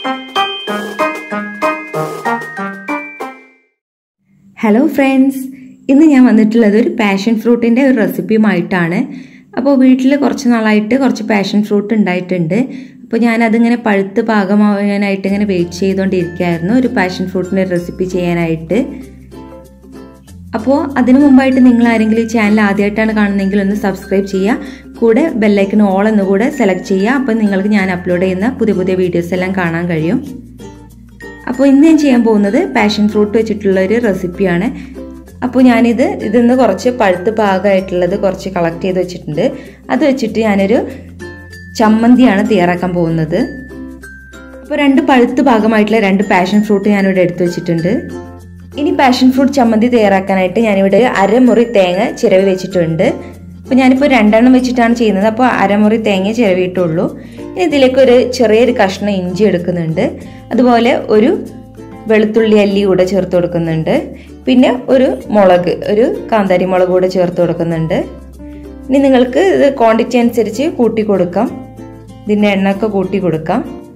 hello friends ഇന്ന് ഞാൻ വന്നിട്ടുള്ളത് ഒരു പാഷൻ ഫ്രൂട്ടിൻ്റെ ഒരു റെസിപ്പിയുമായിട്ടാണ് അപ്പോൾ വീട്ടിൽ കുറച്ച് നാളായിട്ട് കുറച്ച് പാഷൻ ഫ്രൂട്ട് ഉണ്ടായിട്ടുണ്ട് അപ്പോൾ ഞാനതിങ്ങനെ പഴുത്ത് പാകമാകാനായിട്ട് ഇങ്ങനെ വെയിറ്റ് ചെയ്തുകൊണ്ടിരിക്കുകയായിരുന്നു ഒരു പാഷൻ ഫ്രൂട്ടിൻ്റെ റെസിപ്പി ചെയ്യാനായിട്ട് അപ്പോൾ അതിനു മുമ്പായിട്ട് നിങ്ങൾ ആരെങ്കിലും ഈ ചാനൽ ആദ്യമായിട്ടാണ് കാണുന്നതെങ്കിൽ ഒന്ന് സബ്സ്ക്രൈബ് ചെയ്യുക കൂടെ ബെല്ലൈക്കൻ ഓൾ എന്നുകൂടെ സെലക്ട് ചെയ്യുക അപ്പോൾ നിങ്ങൾക്ക് ഞാൻ അപ്ലോഡ് ചെയ്യുന്ന പുതിയ പുതിയ വീഡിയോസ് എല്ലാം കാണാൻ കഴിയും അപ്പോൾ ഇന്ന് ഞാൻ ചെയ്യാൻ പോകുന്നത് പാഷൻ ഫ്രൂട്ട് വെച്ചിട്ടുള്ള ഒരു റെസിപ്പിയാണ് അപ്പോൾ ഞാനിത് ഇതിന്ന് കുറച്ച് പഴുത്ത് പാകമായിട്ടുള്ളത് കുറച്ച് കളക്ട് ചെയ്ത് വെച്ചിട്ടുണ്ട് അത് വെച്ചിട്ട് ഞാനൊരു ചമ്മന്തിയാണ് തയ്യാറാക്കാൻ പോകുന്നത് അപ്പോൾ രണ്ട് പഴുത്ത് ഭാഗമായിട്ടുള്ള രണ്ട് പാഷൻ ഫ്രൂട്ട് ഞാനിവിടെ എടുത്തു വെച്ചിട്ടുണ്ട് ഇനി പാഷൻ ഫ്രൂട്ട് ചമ്മന്തി തയ്യാറാക്കാനായിട്ട് ഞാനിവിടെ അരമുറി തേങ്ങ ചിരവി വെച്ചിട്ടുണ്ട് അപ്പോൾ ഞാനിപ്പോൾ രണ്ടെണ്ണം വെച്ചിട്ടാണ് ചെയ്യുന്നത് അപ്പോൾ അരമുറി തേങ്ങ ചിരവിയിട്ടുള്ളൂ ഇനി ഇതിലേക്ക് ഒരു ചെറിയൊരു കഷ്ണം ഇഞ്ചി എടുക്കുന്നുണ്ട് അതുപോലെ ഒരു വെളുത്തുള്ളി അല്ലി കൂടെ ചേർത്ത് കൊടുക്കുന്നുണ്ട് പിന്നെ ഒരു മുളക് ഒരു കാന്താരി മുളക് കൂടെ ചേർത്ത് കൊടുക്കുന്നുണ്ട് ഇനി നിങ്ങൾക്ക് ഇത് ക്വാണ്ടിറ്റി അനുസരിച്ച് കൂട്ടി കൊടുക്കാം ഇതിൻ്റെ എണ്ണയൊക്കെ കൂട്ടി കൊടുക്കാം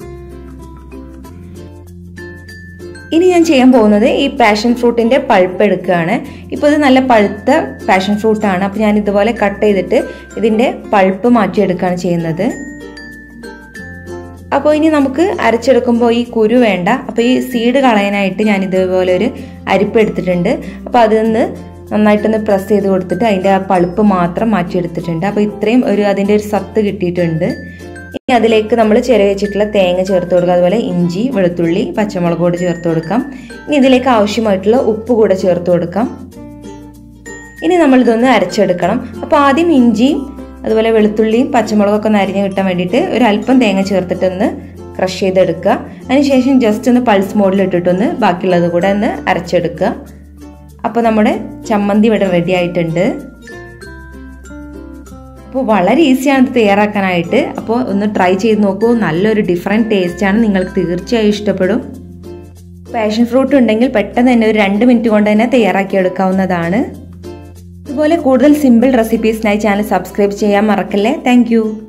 ഇനി ഞാൻ ചെയ്യാൻ പോകുന്നത് ഈ പാഷൻ ഫ്രൂട്ടിന്റെ പൾപ്പ് എടുക്കുകയാണ് ഇപ്പോൾ ഇത് നല്ല പഴുത്ത പാഷൻ ഫ്രൂട്ടാണ് അപ്പോൾ ഞാൻ ഇതുപോലെ കട്ട് ചെയ്തിട്ട് ഇതിന്റെ പൾപ്പ് മാറ്റിയെടുക്കുകയാണ് ചെയ്യുന്നത് അപ്പോൾ ഇനി നമുക്ക് അരച്ചെടുക്കുമ്പോൾ ഈ കുരു വേണ്ട അപ്പോൾ ഈ സീഡ് കളയാനായിട്ട് ഞാൻ ഇതുപോലെ ഒരു അരിപ്പ് എടുത്തിട്ടുണ്ട് അപ്പോൾ അതിൽ നിന്ന് നന്നായിട്ടൊന്ന് പ്രസ് ചെയ്ത് കൊടുത്തിട്ട് അതിൻ്റെ ആ പൾപ്പ് മാത്രം മാറ്റിയെടുത്തിട്ടുണ്ട് അപ്പോൾ ഇത്രയും ഒരു അതിൻ്റെ ഒരു സത്ത് കിട്ടിയിട്ടുണ്ട് ഇനി അതിലേക്ക് നമ്മൾ ചിരവി വെച്ചിട്ടുള്ള തേങ്ങ ചേർത്ത് കൊടുക്കുക അതുപോലെ ഇഞ്ചി വെളുത്തുള്ളി പച്ചമുളക് കൂടെ ചേർത്ത് കൊടുക്കാം ഇനി ഇതിലേക്ക് ആവശ്യമായിട്ടുള്ള ഉപ്പ് കൂടെ ചേർത്ത് കൊടുക്കാം ഇനി നമ്മൾ ഇതൊന്ന് അരച്ചെടുക്കണം അപ്പോൾ ആദ്യം ഇഞ്ചിയും അതുപോലെ വെളുത്തുള്ളിയും പച്ചമുളകൊക്കെ ഒന്ന് അരിഞ്ഞ് കിട്ടാൻ വേണ്ടിയിട്ട് ഒരു അല്പം തേങ്ങ ചേർത്തിട്ടൊന്ന് ക്രഷ് ചെയ്തെടുക്കുക അതിനുശേഷം ജസ്റ്റ് ഒന്ന് പൾസ് മോഡിൽ ഇട്ടിട്ടൊന്ന് ബാക്കിയുള്ളത് കൂടെ ഒന്ന് അരച്ചെടുക്കുക അപ്പോൾ നമ്മുടെ ചമ്മന്തി ഇവിടെ റെഡി ആയിട്ടുണ്ട് അപ്പോൾ വളരെ ഈസിയാണ് ഇത് തയ്യാറാക്കാനായിട്ട് അപ്പോൾ ഒന്ന് ട്രൈ ചെയ്ത് നോക്കൂ നല്ലൊരു ഡിഫറെൻറ്റ് ടേസ്റ്റാണ് നിങ്ങൾക്ക് തീർച്ചയായും ഇഷ്ടപ്പെടും പാഷൻ ഫ്രൂട്ട് ഉണ്ടെങ്കിൽ പെട്ടെന്ന് തന്നെ ഒരു രണ്ട് മിനിറ്റ് കൊണ്ട് തന്നെ തയ്യാറാക്കി എടുക്കാവുന്നതാണ് അതുപോലെ കൂടുതൽ സിമ്പിൾ റെസിപ്പീസിനായി ചാനൽ സബ്സ്ക്രൈബ് ചെയ്യാൻ മറക്കല്ലേ താങ്ക്